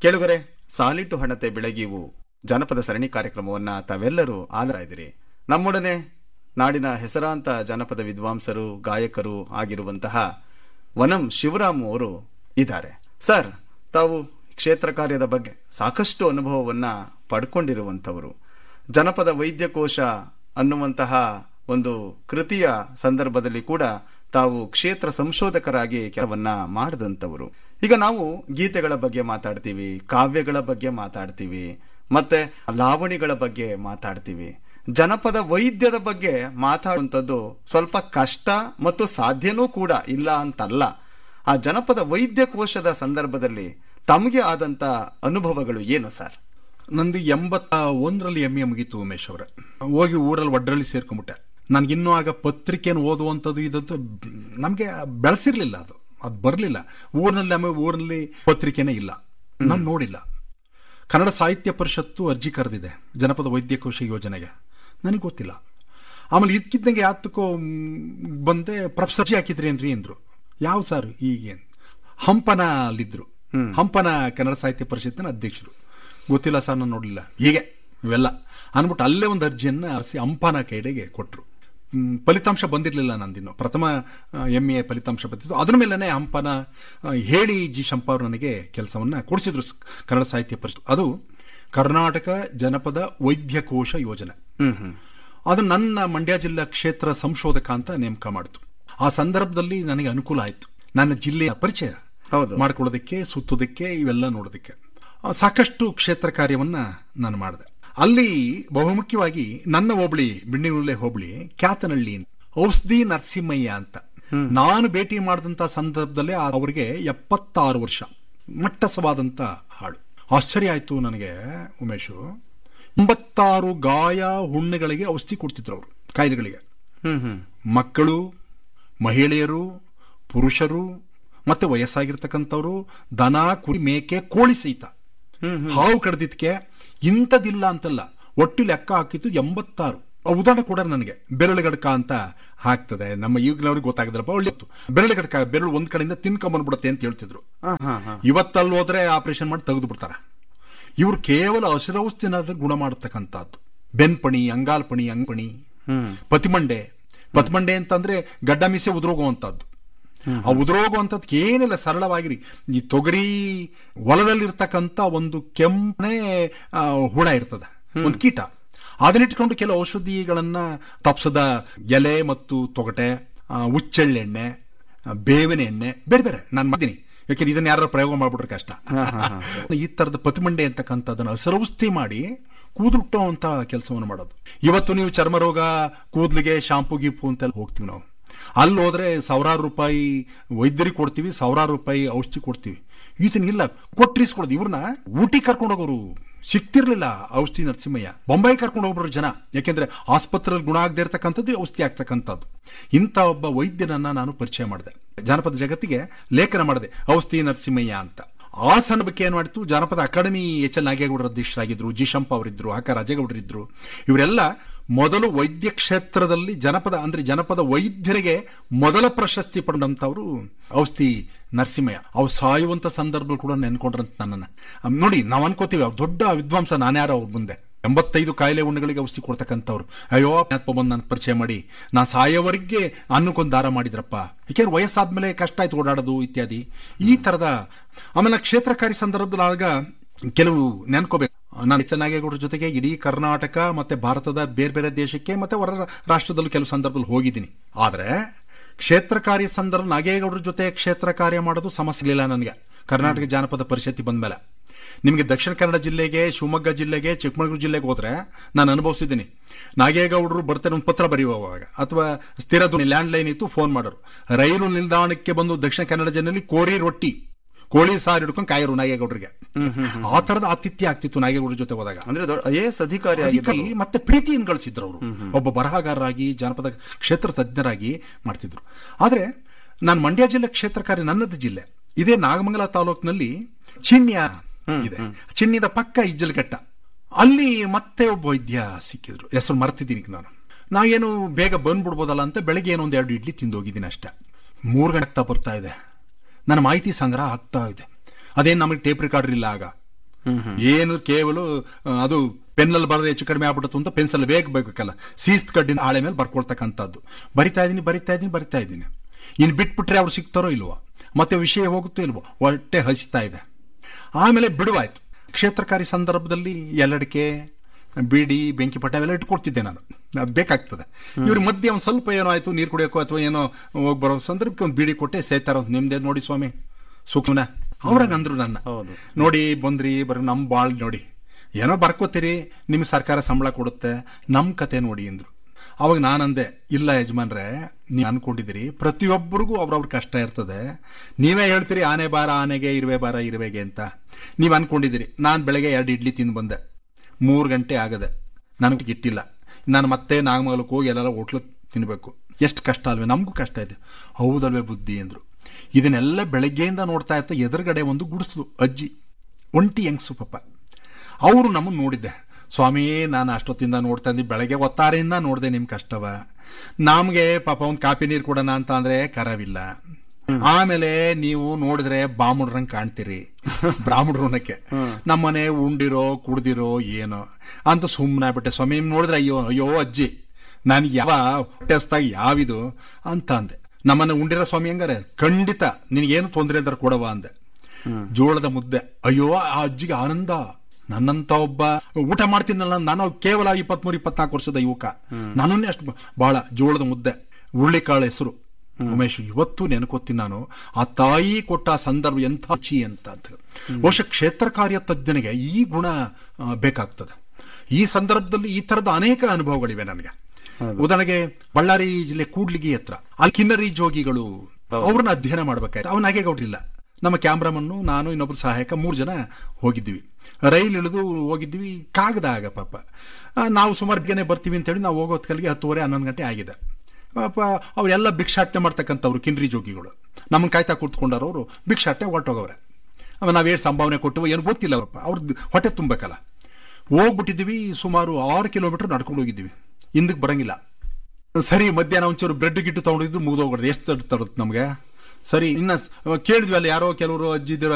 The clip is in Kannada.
ಕೇಳುಗರೆ ಸಾಲಿಟ್ಟು ಹಣತೆ ಬೆಳಗಿವು ಜನಪದ ಸರಣಿ ಕಾರ್ಯಕ್ರಮವನ್ನ ತಾವೆಲ್ಲರೂ ಆಲಿಸ್ತಾ ಇದ್ದೀರಿ ನಮ್ಮೊಡನೆ ನಾಡಿನ ಹೆಸರಾಂತ ಜನಪದ ವಿದ್ವಾಂಸರು ಗಾಯಕರು ಆಗಿರುವಂತಹ ವನಂ ಶಿವರಾಮ್ ಅವರು ಇದ್ದಾರೆ ಸರ್ ತಾವು ಕ್ಷೇತ್ರ ಕಾರ್ಯದ ಬಗ್ಗೆ ಸಾಕಷ್ಟು ಅನುಭವವನ್ನ ಪಡ್ಕೊಂಡಿರುವಂಥವರು ಜನಪದ ವೈದ್ಯಕೋಶ ಅನ್ನುವಂತಹ ಒಂದು ಕೃತಿಯ ಸಂದರ್ಭದಲ್ಲಿ ಕೂಡ ತಾವು ಕ್ಷೇತ್ರ ಸಂಶೋಧಕರಾಗಿ ಕೆಲವನ್ನ ಮಾಡಿದಂಥವರು ಈಗ ನಾವು ಗೀತೆಗಳ ಬಗ್ಗೆ ಮಾತಾಡ್ತೀವಿ ಕಾವ್ಯಗಳ ಬಗ್ಗೆ ಮಾತಾಡ್ತೀವಿ ಮತ್ತೆ ಲಾವಣಿಗಳ ಬಗ್ಗೆ ಮಾತಾಡ್ತೀವಿ ಜನಪದ ವೈದ್ಯದ ಬಗ್ಗೆ ಮಾತಾಡುವಂಥದ್ದು ಸ್ವಲ್ಪ ಕಷ್ಟ ಮತ್ತು ಸಾಧ್ಯನೂ ಕೂಡ ಇಲ್ಲ ಅಂತಲ್ಲ ಆ ಜನಪದ ವೈದ್ಯಕೋಶದ ಸಂದರ್ಭದಲ್ಲಿ ತಮಗೆ ಆದಂತ ಅನುಭವಗಳು ಏನು ಸರ್ ನಂದು ಎಂಬತ್ತ ಒಂದರಲ್ಲಿ ಎಮ್ ಎ ಮುಗೀತು ಉಮೇಶ್ ಅವರೇ ಹೋಗಿ ಊರಲ್ಲಿ ಒಡ್ರಳ್ಳಿ ಸೇರ್ಕೊಂಬಿಟ್ಟೆ ನನಗಿನ್ನೂ ಆಗ ಪತ್ರಿಕೆಯನ್ನು ಓದುವಂಥದ್ದು ಇದಂತೂ ನಮಗೆ ಬೆಳೆಸಿರ್ಲಿಲ್ಲ ಅದು ಅದು ಬರಲಿಲ್ಲ ಊರಿನಲ್ಲಿ ಆಮೇಲೆ ಊರಿನಲ್ಲಿ ಪತ್ರಿಕೆನೇ ಇಲ್ಲ ನಾನು ನೋಡಿಲ್ಲ ಕನ್ನಡ ಸಾಹಿತ್ಯ ಪರಿಷತ್ತು ಅರ್ಜಿ ಕರೆದಿದೆ ಜನಪದ ವೈದ್ಯಕೋಶ ಯೋಜನೆಗೆ ನನಗೆ ಗೊತ್ತಿಲ್ಲ ಆಮೇಲೆ ಇದಕ್ಕಿದ್ದಂಗೆ ಯಾತಕ್ಕೋ ಮ್, ಬಂದೆ ಪ್ರೊಫೆಸರ್ ಅರ್ಜಿ ಹಾಕಿದ್ರೇನ್ರಿ ಅಂದ್ರು ಯಾವ ಸರ್ ಈಗೇನು ಹಂಪನ ಅಲ್ಲಿದ್ರು ಹಂಪನ ಕನ್ನಡ ಸಾಹಿತ್ಯ ಪರಿಷತ್ತಿನ ಅಧ್ಯಕ್ಷರು ಗೊತ್ತಿಲ್ಲ ಸರ್ ನಾನು ನೋಡಲಿಲ್ಲ ಹೀಗೆ ಇವೆಲ್ಲ ಅಂದ್ಬಿಟ್ಟು ಅಲ್ಲೇ ಒಂದು ಅರ್ಜಿಯನ್ನು ಅರಸಿ ಹಂಪನ ಕೈಡೆಗೆ ಕೊಟ್ಟರು ಫಲಿತಾಂಶ ಬಂದಿರಲಿಲ್ಲ ನಂದಿನ್ನು ಪ್ರಥಮ ಎಮ್ ಎ ಫಲಿತಾಂಶ ಬಂದಿತ್ತು ಅದ್ರ ಮೇಲೇ ಹಂಪನ ಆ, ಹೇಳಿ ಜಿ ಶಂಪ ಅವರು ನನಗೆ ಕೆಲಸವನ್ನು ಕೊಡಿಸಿದ್ರು ಸ್- ಕನ್ನಡ ಸಾಹಿತ್ಯ ಪರಿಷತ್ ಅದು ಕರ್ನಾಟಕ ಜನಪದ ವೈದ್ಯಕೋಶ ಯೋಜನೆ ಅದು ನನ್ನ ಮಂಡ್ಯ ಜಿಲ್ಲಾ ಕ್ಷೇತ್ರ ಸಂಶೋಧಕ ಅಂತ ನೇಮಕ ಮಾಡಿತು ಆ ಸಂದರ್ಭದಲ್ಲಿ ನನಗೆ ಅನುಕೂಲ ಆಯಿತು ನನ್ನ ಜಿಲ್ಲೆಯ ಪರಿಚಯ ಹೌದು. ಮಾಡ್ಕೊಳ್ಳೋದಕ್ಕೆ ಸುತ್ತೋದಕ್ಕೆ ಇವೆಲ್ಲ ನೋಡೋದಕ್ಕೆ ಆ, ಸಾಕಷ್ಟು ಕ್ಷೇತ್ರ ಕಾರ್ಯವನ್ನ ನಾನು ಮಾಡಿದೆ ಅಲ್ಲಿ ಬಹುಮುಖ್ಯವಾಗಿ ನನ್ನ ಹೋಬಳಿ ಬಿಣ್ಣಿಗುಳ್ಳೆ ಹೋಬಳಿ ಕ್ಯಾತನಹಳ್ಳಿ ಔಷಧಿ ನರಸಿಂಹಯ್ಯ ಅಂತ ನಾನು ಭೇಟಿ ಮಾಡಿದಂಥ ಸಂದರ್ಭದಲ್ಲಿ ಆ- ಅವರಿಗೆ ಎಪ್ಪತ್ತಾರು ವರ್ಷ ಮಟ್ಟಸವಾದಂಥ ಹಾಡು ಆಶ್ಚರ್ಯ ಆಯ್ತು ನನಗೆ ಉಮೇಶು ಎಂಬತ್ತಾರು ಗಾಯ ಹುಣ್ಣೆಗಳಿಗೆ ಔಷಧಿ ಕೊಡ್ತಿದ್ರು ಅವರು ಕಾಯಿಲೆಗಳಿಗೆ ಮಕ್ಕಳು ಮಹಿಳೆಯರು ಪುರುಷರು ಮತ್ತೆ ವಯಸ್ಸಾಗಿರ್ತಕ್ಕಂಥವ್ರು ದನ ಕುರಿ ಮೇಕೆ ಕೋಳಿ ಸಹಿತ ಹಾವು ಕಡ್ದಿದ್ಕೆ ಇಂಥದಿಲ್ಲ ಅಂತಲ್ಲ ಒಟ್ಟು ಲೆಕ್ಕ ಹಾಕಿದ್ದು ಎಂಬತ್ತಾರು ಆ ಉದಾಹರಣೆ ಕೂಡ ನನಗೆ ಬೆರಳುಗಡಕ ಅಂತ ಹಾಕ್ತದೆ ನಮ್ಮ ಈಗಿನವ್ರಿಗೆ ಗೊತ್ತಾಗದ್ರಪ್ಪ ಒಳ್ಳೆ ಹೊತ್ತು. ಬೆರಳುಗಡಕ ಬೆರಳು ಒಂದ್ ಕಡೆಯಿಂದ ತಿನ್ಕೊಂಬಂದ್ಬಿಡುತ್ತೆ ಅಂತ ಹೇಳ್ತಿದ್ರು ಇವತ್ತಲ್ಲಿ ಹೋದ್ರೆ ಆಪರೇಷನ್ ಮಾಡಿ ತೆಗೆದು ಬಿಡ್ತಾರೆ ಇವ್ರು ಕೇವಲ ಹಸಿರೌಸ್ತಿನಾದ್ರೆ ಗುಣ ಮಾಡತಕ್ಕಂಥದ್ದು ಬೆನ್ಪಣಿ ಅಂಗಾಲ್ಪಣಿ ಅಂಗಪಣಿ ಪತಿಮಂಡೆ ಪತಿಮಂಡೆ ಅಂತಂದ್ರೆ ಗಡ್ಡ ಮೀಸೆ ಉದುರೋಗುವಂತದ್ದು ಆ ಉದುರೋಗುವಂಥದ್ದು ಏನಿಲ್ಲ ಸರಳವಾಗಿರಿ ಈ ತೊಗರಿ ಹೊಲದಲ್ಲಿರ್ತಕ್ಕಂಥ ಒಂದು ಕೆಂಪನೆ ಆ, ಹುಳ ಇರ್ತದೆ ಒಂದು ಕೀಟ ಅದನ್ನಿಟ್ಕೊಂಡು ಕೆಲವು ಔಷಧಿಗಳನ್ನ ತಪ್ಸದ ಎಲೆ ಮತ್ತು ತೊಗಟೆ ಆ, ಹುಚ್ಚೆಳ್ಳೆಣ್ಣೆ ಆ, ಬೇವಿನ ಎಣ್ಣೆ ಬೇರೆ ಬೇರೆ ನಾನು ಮಾಡ್ತೀನಿ ಯಾಕೆಂದ್ರೆ ಇದನ್ನ ಯಾರು ಪ್ರಯೋಗ ಮಾಡ್ಬಿಟ್ರೆ ಕಷ್ಟ ಈ ತರದ ಪತಿಮಂಡೆ ಅಂತಕ್ಕಂಥದ್ದನ್ನ ಹಸರೌಸ್ತಿ ಮಾಡಿ ಕೂದಲುಟ್ಟೋ ಅಂತ ಕೆಲಸವನ್ನು ಮಾಡೋದು ಇವತ್ತು ನೀವು ಚರ್ಮ ರೋಗ ಕೂದಲಿಗೆ ಶಾಂಪು ಗೀಪು ಅಂತೆಲ್ಲ ಹೋಗ್ತೀವಿ ನಾವು ಅಲ್ಲಿ ಹೋದ್ರೆ ಸಾವಿರಾರು ರೂಪಾಯಿ ವೈದ್ಯರಿಗೆ ಕೊಡ್ತೀವಿ ಸಾವಿರಾರು ರೂಪಾಯಿ ಔಷಧಿ ಕೊಡ್ತೀವಿ ಈತನಿಲ್ಲ ಕೊಟ್ಟಿಸ್ಕೊಡೋದು ಇವ್ರನ್ನ ಊಟಿ ಕರ್ಕೊಂಡು ಹೋಗೋರು ಸಿಕ್ತಿರ್ಲಿಲ್ಲ ಔಷಧಿ ನರಸಿಂಹಯ್ಯ ಬೊಂಬೈ ಕರ್ಕೊಂಡು ಹೋಗ್ಬಿಟ್ರು ಜನ ಯಾಕೆಂದ್ರೆ ಆಸ್ಪತ್ರೆಯಲ್ಲಿ ಗುಣ ಆಗದೆ ಇರತಕ್ಕಂಥದ್ದು ಔಷಧಿ ಆಗ್ತಕ್ಕಂಥದ್ದು ಇಂಥ ಒಬ್ಬ ವೈದ್ಯನನ್ನ ನಾನು ಪರಿಚಯ ಮಾಡಿದೆ ಜಾನಪದ ಜಗತ್ತಿಗೆ ಲೇಖನ ಮಾಡಿದೆ ಔಷಧಿ ನರಸಿಂಹಯ್ಯ ಅಂತ ಆ ಸಂದರ್ಭಕ್ಕೆ ಏನ್ ಮಾಡಿತು ಜಾನಪದ ಅಕಾಡೆಮಿ ಎಚ್ ಎಲ್ ನಾಗೇಗೌಡರ ಅಧ್ಯಕ್ಷರಾಗಿದ್ರು ಜಿ ಶಂಪ ಅವರಿದ್ರು ಆಕ ರಾಜೇಗೌಡರಿದ್ರು ಇವರೆಲ್ಲ ಮೊದಲು ವೈದ್ಯ ಕ್ಷೇತ್ರದಲ್ಲಿ ಜನಪದ ಅಂದ್ರೆ ಜನಪದ ವೈದ್ಯರಿಗೆ ಮೊದಲ ಪ್ರಶಸ್ತಿ ಪಡೆದಂತವರು ಔಷಧಿ ನರಸಿಂಹಯ್ಯ ಅವ್ರು ಸಾಯುವಂತ ಸಂದರ್ಭದಲ್ಲಿ ಕೂಡ ನೆನ್ಕೊಂಡ್ರಂತ ನನ್ನನ್ನ ಅಮ್, ನೋಡಿ ನಾವು ಅನ್ಕೋತೀವಿ ಅವ್ರು ದೊಡ್ಡ ವಿದ್ವಾಂಸ ನಾನ್ಯಾರೋ ಅವ್ರ ಮುಂದೆ ಎಂಬತ್ತೈದು ಕಾಯಿಲೆ ಉಣ್ಣಗಳಿಗೆ ಔಷಧಿ ಕೊಡ್ತಕ್ಕಂಥವ್ರು ಅಯ್ಯೋ ಬಂದು ನಾನು ಪರಿಚಯ ಮಾಡಿ ನಾನು ಸಾಯೋವರೆಗೆ ಅನ್ನಕ್ಕೊಂದು ದಾರ ಮಾಡಿದ್ರಪ್ಪ ಯಾಕೆಂದ್ರೆ ವಯಸ್ಸಾದ್ಮೇಲೆ ಕಷ್ಟ ಆಯ್ತು ಓಡಾಡೋದು ಇತ್ಯಾದಿ ಈ ತರದ ಆಮೇಲೆ ಕ್ಷೇತ್ರಕಾರಿ ಸಂದರ್ಭದಲ್ಲಿ ಆಗ ಕೆಲವು ನೆನ್ಕೋಬೇಕು ನಾನು ಚೆನ್ನಾಗೇಗೌಡರ ಜೊತೆಗೆ ಇಡೀ ಕರ್ನಾಟಕ ಮತ್ತೆ ಭಾರತದ ಬೇರೆ ಬೇರೆ ದೇಶಕ್ಕೆ ಮತ್ತೆ ಹೊರ ರಾಷ್ಟ್ರದಲ್ಲೂ ಕೆಲವು ಸಂದರ್ಭದಲ್ಲಿ ಹೋಗಿದ್ದೀನಿ ಆದ್ರೆ ಕ್ಷೇತ್ರ ಕಾರ್ಯ ಸಂದರ್ಭ ನಾಗೇಗೌಡರ ಜೊತೆ ಕ್ಷೇತ್ರ ಕಾರ್ಯ ಮಾಡೋದು ಸಮಸ್ಯೆ ಇಲ್ಲ ನನಗೆ ಕರ್ನಾಟಕ ಜಾನಪದ ಪರಿಷತ್ತಿ ಬಂದ್ಮೇಲೆ ನಿಮಗೆ ದಕ್ಷಿಣ ಕನ್ನಡ ಜಿಲ್ಲೆಗೆ ಶಿವಮೊಗ್ಗ ಜಿಲ್ಲೆಗೆ ಚಿಕ್ಕಮಗಳೂರು ಜಿಲ್ಲೆಗೆ ಹೋದ್ರೆ ನಾನು ಅನುಭವಿಸಿದ್ದೀನಿ ನಾಗೇಗೌಡರು ಬರ್ತಾರೆ ಒಂದು ಪತ್ರ ಬರೆಯುವಾಗ ಅಥವಾ ಸ್ಥಿರ ಲ್ಯಾಂಡ್ ಲೈನ್ ಇತ್ತು ಫೋನ್ ಮಾಡೋರು ರೈಲು ನಿಲ್ದಾಣಕ್ಕೆ ಬಂದು ದಕ್ಷಿಣ ಕನ್ನಡ ಜಿಲ್ಲೆಯಲ್ಲಿ ಕೋರಿ ರೊಟ್ಟಿ ಕೋಳಿ ಸಾರು ಹಿಡ್ಕೊಂಡು ಕಾಯರು ನಾಗೇಗೌಡರಿಗೆ ಆ ತರದ ಆತಿಥ್ಯ ಆಗ್ತಿತ್ತು ನಾಗೇಗೌಡರ ಜೊತೆ ಹೋದಾಗ ಅಂದ್ರೆ ದೊಡ್ಡ ಐ ಎ ಎಸ್ ಅಧಿಕಾರಿ ಅಧಿಕಾರಿ ಆಗಿದ್ದರು ಮತ್ತೆ ಪ್ರೀತಿಯನ್ನು ಗಳಿಸಿದ್ರು ಅವರು ಒಬ್ಬ ಬರಹಗಾರರಾಗಿ ಜಾನಪದ ಕ್ಷೇತ್ರ ತಜ್ಞರಾಗಿ ಮಾಡ್ತಿದ್ರು ಆದ್ರೆ ನಾನು ಮಂಡ್ಯ ಜಿಲ್ಲೆ ಕ್ಷೇತ್ರ ಕಾರ್ಯ ನನ್ನದು ಜಿಲ್ಲೆ ಇದೇ ನಾಗಮಂಗಲ ತಾಲೂಕಿನಲ್ಲಿ ಚಿಣ್ಯ ಇದೆ ಚಿಣ್ಯದ ಪಕ್ಕ ಇಜ್ಜಲಘಟ್ಟ ಅಲ್ಲಿ ಮತ್ತೆ ಒಬ್ಬ ವೈದ್ಯ ಸಿಕ್ಕಿದ್ರು ಹೆಸರು ಮರ್ತಿದ್ದೀನಿ ಈಗ ನಾನು ನಾವೇನು ಬೇಗ ಬಂದ್ಬಿಡ್ಬೋದಲ್ಲ ಅಂತ ಬೆಳಗ್ಗೆ ಏನೋ ಒಂದು ಎರಡು ಇಡ್ಲಿ ತಿಂದು ಹೋಗಿದ್ದೀನಿ ಅಷ್ಟೇ ಮೂರು ಗಂಟೆ ಆಗ್ತಾ ಬರ್ತಾ ಇದೆ ನನ್ನ ಮಾಹಿತಿ ಸಂಗ್ರಹ ಆಗ್ತಾ ಇದೆ ಅದೇನು ನಮಗೆ ಟೇಪ್ ರೆಕಾರ್ಡರ್ ಇಲ್ಲ ಆಗ ಏನು ಕೇವಲ ಆ, ಅದು ಪೆನ್ನಲ್ಲಿ ಬರೆದ್ರೆ ಹೆಚ್ಚು ಕಡಿಮೆ ಆಗ್ಬಿಡುತ್ತೆ ಅಂತ ಪೆನ್ಸಲ್ ವೇಗ ಬೇಕಲ್ಲ ಸೀಸ್ತ್ ಕಡ್ಡಿನ ಹಾಳೆ ಮೇಲೆ ಬರ್ಕೊಳ್ತಕ್ಕಂಥದ್ದು ಬರಿತಾ ಇದ್ದೀನಿ ಬರಿತಾ ಇದ್ದೀನಿ ಬರಿತಾ ಇದ್ದೀನಿ ಇನ್ನು ಬಿಟ್ಬಿಟ್ರೆ ಅವ್ರು ಸಿಗ್ತಾರೋ ಇಲ್ವೋ ಮತ್ತೆ ವಿಷಯ ಹೋಗುತ್ತೋ ಇಲ್ವೋ ಹೊಟ್ಟೆ ಹಸಿತಾ ಇದೆ ಆಮೇಲೆ ಬಿಡುವಾಯ್ತು ಕ್ಷೇತ್ರಕಾರಿ ಸಂದರ್ಭದಲ್ಲಿ ಎಲ್ಲಡಿಕೆ ಬೀಡಿ ಬೆಂಕಿ ಪಟ್ಟ ಅವೆಲ್ಲ ಇಟ್ಕೊಳ್ತಿದ್ದೆ ನಾನು ಅದು ಬೇಕಾಗ್ತದೆ ಇವ್ರ ಮಧ್ಯೆ ಒಂದು ಸ್ವಲ್ಪ ಏನೋ ಆಯ್ತು ನೀರು ಕುಡಿಯೋಕೋ ಅಥವಾ ಏನೋ ಹೋಗಿ ಬರೋ ಸಂದರ್ಭಕ್ಕೆ ಒಂದು ಬೀಡಿ ಕೊಟ್ಟೆ ಸೇತಾರೋ ನಿಮ್ದೇ ನೋಡಿ ಸ್ವಾಮಿ ಸುಖನ ಅವ್ರಾಗ ಅಂದ್ರು ನನ್ನ ಹೌದು. ನೋಡಿ ಬಂದ್ರಿ ಬರೀ ನಮ್ಮ ಬಾಳ್ ನೋಡಿ ಏನೋ ಬರ್ಕೋತೀರಿ ನಿಮ್ಗೆ ಸರ್ಕಾರ ಸಂಬಳ ಕೊಡುತ್ತೆ ನಮ್ಮ ಕತೆ ನೋಡಿ ಅಂದ್ರು ಅವಾಗ ನಾನಂದೆ ಇಲ್ಲ ಯಜಮಾನ್ರೆ ನೀವು ಅನ್ಕೊಂಡಿದ್ದೀರಿ ಪ್ರತಿಯೊಬ್ಬರಿಗೂ ಅವ್ರವ್ರ ಕಷ್ಟ ಇರ್ತದೆ ನೀವೇ ಹೇಳ್ತೀರಿ ಆನೆ ಬಾರ ಆನೆಗೆ ಇರುವೆ ಬಾರ ಇರುವೆಗೆ ಅಂತ ನೀವು ಅನ್ಕೊಂಡಿದ್ದೀರಿ ನಾನು ಬೆಳಗ್ಗೆ ಎರಡು ಇಡ್ಲಿ ತಿಂದು ಬಂದೆ ಮೂರು ಗಂಟೆ ಆಗದೆ ನನಗೆ ಇಟ್ಟಿಲ್ಲ ನಾನು ಮತ್ತೆ ನಾಗಮಂಗಲಕ್ಕೆ ಹೋಗಿ ಎಲ್ಲರ ಹೋಟ್ಲು ತಿನ್ನಬೇಕು ಎಷ್ಟು ಕಷ್ಟ ಅಲ್ವೇ ನಮಗೂ ಕಷ್ಟ ಇದೆ ಹೌದಲ್ವೇ ಬುದ್ಧಿ ಅಂದರು ಇದನ್ನೆಲ್ಲ ಬೆಳಗ್ಗೆಯಿಂದ ನೋಡ್ತಾ ಇರ್ತಾ ಎದುರುಗಡೆ ಒಂದು ಗುಡಿಸ್ಲು ಅಜ್ಜಿ ಒಂಟಿ ಹೆಂಗ್ಸು ಪಾಪ ಅವರು ನಮ್ಮನ್ನು ನೋಡಿದ್ದೆ ಸ್ವಾಮಿ ನಾನು ಅಷ್ಟೊತ್ತಿಂದ ನೋಡ್ತಾ ಇದ್ದೆ ಬೆಳಗ್ಗೆ ಒತ್ತಾರೆಯಿಂದ ನೋಡಿದೆ ನಿಮ್ಮ ಕಷ್ಟವ ನಮಗೆ ಪಾಪ ಒಂದು ಕಾಪಿ ನೀರು ಕೊಡೋಣ ಅಂತ ಅಂದ್ರೆ ಕರವಿಲ್ಲ ಆಮೇಲೆ ನೀವು ನೋಡಿದ್ರೆ ಬಾಮುಡ್ರಂಗ್ ಕಾಣ್ತೀರಿ ಬ್ರಾಹ್ಮಣರು ಅನ್ನಕ್ಕೆ ನಮ್ಮನೆ ಉಂಡಿರೋ ಕುಡ್ದಿರೋ ಏನೋ ಅಂತ ಸುಮ್ಮನೆ ಬಿಟ್ಟೆ ಸ್ವಾಮಿ ನಿಮ್ ನೋಡಿದ್ರೆ ಅಯ್ಯೋ ಅಯ್ಯೋ ಅಜ್ಜಿ ನನಗೆ ಯಾವ ಟೆಸ್ತಾಗಿ ಯಾವಿದು ಅಂತ ಅಂದೆ ನಮ್ಮನ್ನ ಉಂಡಿರೋ ಸ್ವಾಮಿ ಹಂಗಾರೆ ಖಂಡಿತ ನಿನಗೇನು ತೊಂದರೆ ಅಂದ್ರೆ ಕೊಡವ ಅಂದೆ ಜೋಳದ ಮುದ್ದೆ ಅಯ್ಯೋ ಆ ಅಜ್ಜಿಗೆ ಆನಂದ ನನ್ನಂತ ಒಬ್ಬ ಊಟ ಮಾಡ್ತೀನಲ್ಲ ನಾನು ಕೇವಲ ಇಪ್ಪತ್ಮೂರು ಇಪ್ಪತ್ನಾಲ್ಕು ವರ್ಷದ ಯುವಕ ನನ್ನನ್ನೇ ಅಷ್ಟು ಬಹಳ ಜೋಳದ ಮುದ್ದೆ ಹುರುಳಿಕಾಳು ಹೆಸರು ಉಮೇಶ್ ಇವತ್ತು ನೆನಕೋತೀನಿ ನಾನು ಆ ತಾಯಿ ಕೊಟ್ಟ ಆ ಸಂದರ್ಭ ಎಂಥ ರುಚಿ ಅಂತ ಅಂತ ಬಹುಶಃ ಕ್ಷೇತ್ರ ಕಾರ್ಯ ತಜ್ಞನಿಗೆ ಈ ಗುಣ ಆ, ಬೇಕಾಗ್ತದೆ ಈ ಸಂದರ್ಭದಲ್ಲಿ ಈ ತರದ ಅನೇಕ ಅನುಭವಗಳಿವೆ ನನಗೆ ಉದಾಹರಣೆಗೆ ಬಳ್ಳಾರಿ ಜಿಲ್ಲೆ ಕೂಡ್ಲಿಗಿ ಹತ್ರ ಅಲ್ಲಿ ಕಿನ್ನರಿ ಜೋಗಿಗಳು ಅವ್ರನ್ನ ಅಧ್ಯಯನ ಮಾಡ್ಬೇಕಾಯ್ತು ಅವನ ಹಾಗೆ ಗೌಡ್ರಿಲ್ಲ ನಮ್ಮ ಕ್ಯಾಮ್ರಾಮನ್ನು ನಾನು ಇನ್ನೊಬ್ರು ಸಹಾಯಕ ಮೂರು ಜನ ಹೋಗಿದ್ವಿ ರೈಲ್ ಇಳಿದು ಹೋಗಿದ್ವಿ ಕಾಗದಾಗ ಪಾಪ ಆ, ನಾವು ಸುಮಾರು ಬೇಗನೆ ಬರ್ತೀವಿ ಅಂತೇಳಿ ನಾವು ಹೋಗೋ ಹೊತ್ತಿಗೆ ಹತ್ತುವರೆ ಹನ್ನೊಂದು ಗಂಟೆ ಆಗಿದೆ ಪಾಪ ಅವರೆಲ್ಲ ಭಿಕ್ಷಾಟನೆ ಮಾಡ್ತಕ್ಕಂಥವ್ರು ಕಿನ್ರಿ ಜೋಗಿಗಳು ನಮ್ಮನ್ನ ಕಾಯ್ತಾ ಕೂತ್ಕೊಂಡವ್ರು ಅವರು ಭಿಕ್ಷಾಟನೆ ಹೊರಟೋಗವ್ರೆ ಆಮೇಲೆ ನಾವೇನು ಸಂಭಾವನೆ ಕೊಟ್ಟು ಏನು ಗೊತ್ತಿಲ್ಲ ಪಾಪ ಅವ್ರದ್ದು ಹೊಟ್ಟೆ ತುಂಬಬೇಕಲ್ಲ ಹೋಗ್ಬಿಟ್ಟಿದ್ದೀವಿ ಸುಮಾರು ಆರು ಕಿಲೋಮೀಟರ್ ನಡ್ಕೊಂಡು ಹೋಗಿದ್ದೀವಿ ಹಿಂದಕ್ಕೆ ಬರಂಗಿಲ್ಲ ಸರಿ ಮಧ್ಯಾಹ್ನ ಒಂಚೂರು ಬ್ರೆಡ್ ಗಿಟ್ಟು ತಗೊಂಡಿದ್ದು ಮುಗಿದೋಗ್ಬಿಡ್ದು ಎಷ್ಟು ತಡುತ್ತೆ ನಮಗೆ ಸರಿ ಇನ್ನ ಕೇಳಿದ್ವಿ ಅಲ್ಲಿ ಯಾರೋ ಕೆಲವರು ಅಜ್ಜಿದಿರೋ